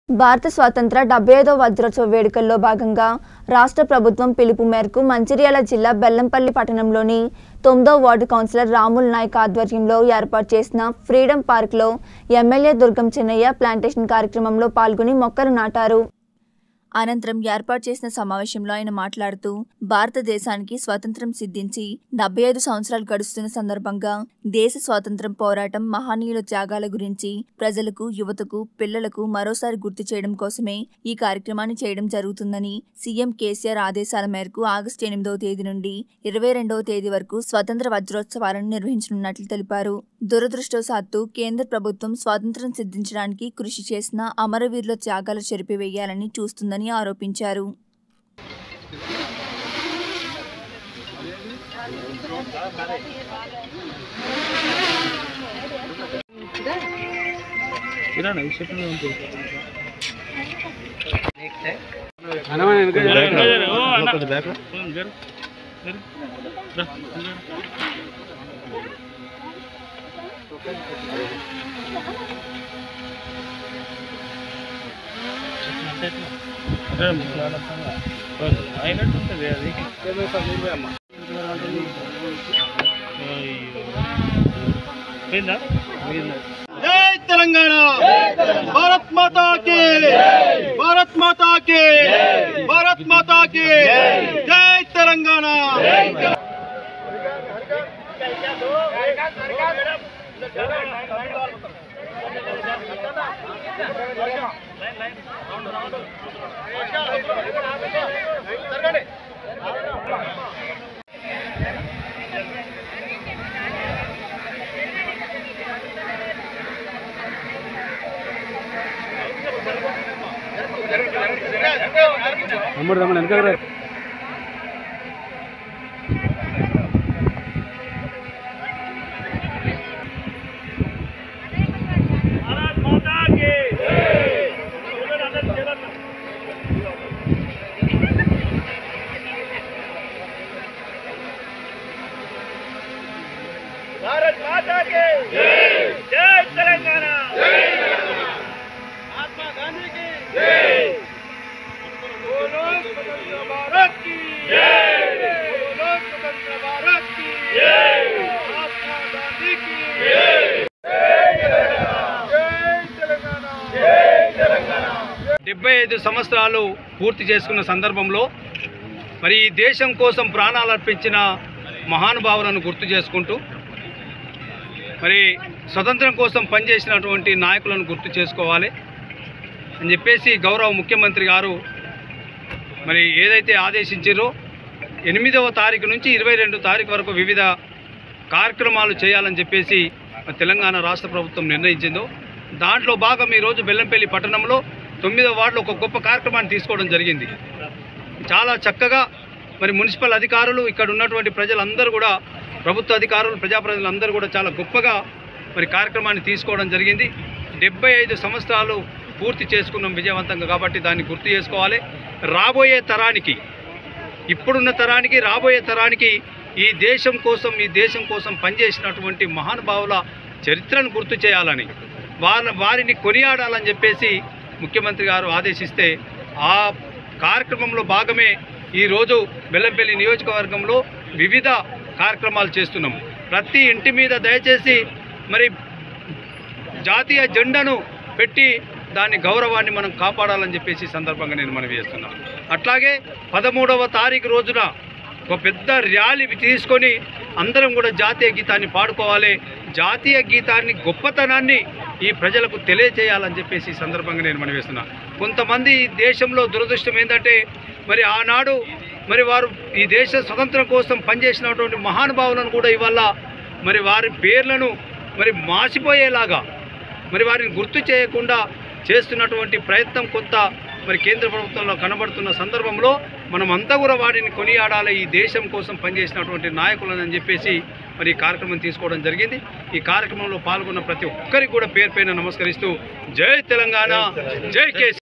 భారత స్వాతంత్ర డెబ్బై ఐదో వజ్రోత్సవ వేడుకల్లో భాగంగా రాష్ట్ర ప్రభుత్వం పిలుపు మేరకు మంచిర్యాల జిల్లా బెల్లంపల్లి పట్టణంలోని తొమ్మిదో వార్డు కౌన్సిలర్ రాముల్ నాయక్ ఆధ్వర్యంలో ఏర్పాటు చేసిన ఫ్రీడమ్ పార్క్లో ఎమ్మెల్యే దుర్గం చెన్నయ్య ప్లాంటేషన్ కార్యక్రమంలో పాల్గొని మొక్కలు నాటారు అనంతరం ఏర్పాటు చేసిన సమావేశంలో ఆయన మాట్లాడుతూ భారతదేశానికి స్వాతంత్ర్యం సిద్ధించి డెబ్బై ఐదు సంవత్సరాలు గడుస్తున్న సందర్భంగా దేశ స్వాతంత్ర్యం పోరాటం మహనీయుల త్యాగాల గురించి ప్రజలకు యువతకు పిల్లలకు మరోసారి గుర్తు చేయడం కోసమే ఈ కార్యక్రమాన్ని చేయడం జరుగుతుందని సీఎం కేసీఆర్ ఆదేశాల మేరకు ఆగస్టు ఎనిమిదవ తేదీ నుండి ఇరవై రెండవ తేదీ వరకు స్వతంత్ర వజ్రోత్సవాలను నిర్వహించనున్నట్లు తెలిపారు దురదృష్టవశాత్తు కేంద్ర ప్రభుత్వం స్వాతంత్ర్యం సిద్ధించడానికి కృషి చేసిన అమరవీరుల త్యాగాలు చెరిపివేయాలని చూస్తుందని ఆరోపించారు కిరాణా ఈ చెప్పిన అయినట్టుంటది అది పోయిందా జై తెలంగాణ భారత్ మాతా కి భారత్ మాతా కి భారత్ మాతా కి జై తెలంగాణ తమ్ముడు తమ్ముడు వెనక భారత్ మాతా కి జై తెలంగాణ మహాత్మా గాంధీ కి జై బోలో స్వతంత్ర భారత్ కి జై బోలో స్వతంత్ర భారత్ కి జై మహాత్మా గాంధీ కి జై డెబ్బై ఐదు సంవత్సరాలు పూర్తి చేసుకున్న సందర్భంలో మరి ఈ దేశం కోసం ప్రాణాలు అర్పించిన మహానుభావులను గుర్తు చేసుకుంటూ మరి స్వతంత్రం కోసం పనిచేసినటువంటి నాయకులను గుర్తు చేసుకోవాలి అని చెప్పేసి గౌరవ ముఖ్యమంత్రి గారు మరి ఏదైతే ఆదేశించారో ఎనిమిదవ తారీఖు నుంచి ఇరవై రెండు తారీఖు వరకు వివిధ కార్యక్రమాలు చేయాలని చెప్పేసి మన తెలంగాణ రాష్ట్ర ప్రభుత్వం నిర్ణయించిందో దాంట్లో భాగం ఈరోజు బెల్లంపల్లి పట్టణంలో తొమ్మిదవ వార్డులో ఒక గొప్ప కార్యక్రమాన్ని తీసుకోవడం జరిగింది చాలా చక్కగా మరి మున్సిపల్ అధికారులు ఇక్కడ ఉన్నటువంటి ప్రజలందరూ కూడా ప్రభుత్వ అధికారులు ప్రజాప్రతినిధులందరూ కూడా చాలా గొప్పగా మరి కార్యక్రమాన్ని తీసుకోవడం జరిగింది డెబ్బై ఐదు సంవత్సరాలు పూర్తి చేసుకున్నాం విజయవంతంగా కాబట్టి దాన్ని గుర్తు చేసుకోవాలి రాబోయే తరానికి ఇప్పుడున్న తరానికి రాబోయే తరానికి ఈ దేశం కోసం ఈ దేశం కోసం పనిచేసినటువంటి మహానుభావుల చరిత్రను గుర్తు చేయాలని వాళ్ళ వారిని కొనియాడాలని చెప్పేసి ముఖ్యమంత్రి గారు ఆదేశిస్తే ఆ కార్యక్రమంలో భాగమే ఈరోజు బెల్లంపల్లి నియోజకవర్గంలో వివిధ కార్యక్రమాలు చేస్తున్నాం ప్రతి ఇంటి మీద దయచేసి మరి జాతీయ జెండాను పెట్టి దాని గౌరవాన్ని మనం కాపాడాలని చెప్పేసి ఈ సందర్భంగా నేను మనవి చేస్తున్నాను అట్లాగే పదమూడవ తారీఖు రోజున ఒక పెద్ద ర్యాలీ తీసుకొని అందరం కూడా జాతీయ గీతాన్ని పాడుకోవాలి జాతీయ గీతాన్ని గొప్పతనాన్ని ఈ ప్రజలకు తెలియజేయాలని చెప్పేసి ఈ సందర్భంగా నేను మనవి చేస్తున్నా కొంతమంది ఈ దేశంలో దురదృష్టం ఏంటంటే మరి ఆనాడు మరి వారు ఈ దేశ స్వతంత్రం కోసం పనిచేసినటువంటి మహానుభావులను కూడా ఇవాళ మరి వారి పేర్లను మరి మాసిపోయేలాగా మరి వారిని గుర్తు చేయకుండా చేస్తున్నటువంటి ప్రయత్నం కొంత మరి కేంద్ర ప్రభుత్వంలో కనబడుతున్న సందర్భంలో మనం అంతా కూడా వారిని కొనియాడాలి ఈ దేశం కోసం పనిచేసినటువంటి నాయకులను అని చెప్పేసి మరి ఈ కార్యక్రమం తీసుకోవడం జరిగింది ఈ కార్యక్రమంలో పాల్గొన్న ప్రతి ఒక్కరికి కూడా పేరు పైన నమస్కరిస్తూ జై తెలంగాణ జై కేసీ